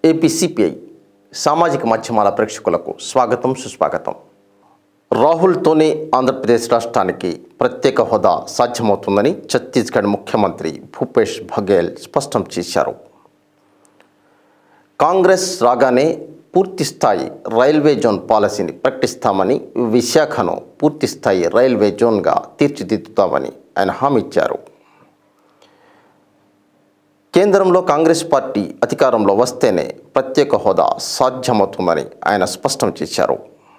AP CPI సామాజిక మాధ్యమాల ప్రేక్షకులకు స్వాగతం సుస్వాగతం రాహుల్తోనే ఆంధ్రప్రదేశ్ రాష్ట్రానికి ప్రత్యేక హోదా సాధ్యమవుతుందని ఛత్తీస్గఢ్ ముఖ్యమంత్రి భూపేష్ బఘేల్ స్పష్టం చేశారు కాంగ్రెస్ రాగానే పూర్తిస్థాయి రైల్వే జోన్ పాలసీని ప్రకటిస్తామని విశాఖను పూర్తిస్థాయి రైల్వే జోన్గా తీర్చిదిద్దుతామని ఆయన హామీ ఇచ్చారు కేంద్రంలో కాంగ్రెస్ పార్టీ అధికారంలో వస్తేనే ప్రత్యేక హోదా సాధ్యమవుతుందని ఆయన స్పష్టం చేశారు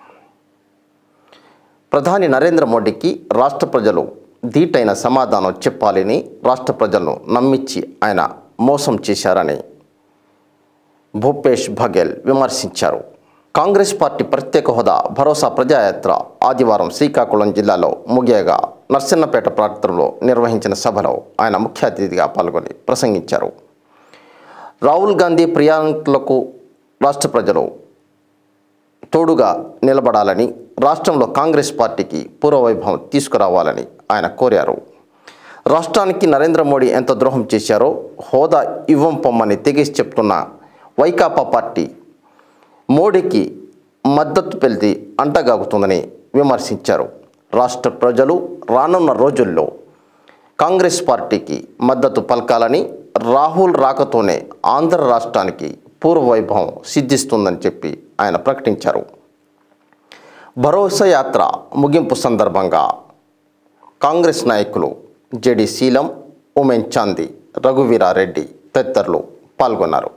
ప్రధాని నరేంద్ర మోడీకి రాష్ట్ర ప్రజలు ధీటైన సమాధానం చెప్పాలని రాష్ట్ర ప్రజలను నమ్మించి ఆయన మోసం చేశారని భూపేష్ బఘేల్ విమర్శించారు కాంగ్రెస్ పార్టీ ప్రత్యేక హోదా భరోసా ప్రజాయాత్ర ఆదివారం శ్రీకాకుళం జిల్లాలో ముగియగా నర్సన్నపేట ప్రాంతంలో నిర్వహించిన సభలో ఆయన ముఖ్య అతిథిగా పాల్గొని ప్రసంగించారు రాహుల్ గాంధీ ప్రియాంకులకు రాష్ట్ర ప్రజలు తోడుగా నిలబడాలని రాష్ట్రంలో కాంగ్రెస్ పార్టీకి పూర్వవైభవం తీసుకురావాలని ఆయన కోరారు రాష్ట్రానికి నరేంద్ర మోడీ ఎంత ద్రోహం చేశారో హోదా ఇవ్వం పొమ్మని తెగేసి చెప్తున్న వైకాపా పార్టీ మోడీకి మద్దతు పెళ్లి అంటగాగుతుందని విమర్శించారు రాష్ట్ర ప్రజలు రానున్న రోజుల్లో కాంగ్రెస్ పార్టీకి మద్దతు పలకాలని రాహుల్ రాకతోనే ఆంధ్ర రాష్ట్రానికి పూర్వవైభవం సిద్ధిస్తుందని చెప్పి ఆయన ప్రకటించారు భరోసా యాత్ర ముగింపు సందర్భంగా కాంగ్రెస్ నాయకులు జెడి శీలం ఉమెన్ చాంది రఘువీరారెడ్డి తదితరులు పాల్గొన్నారు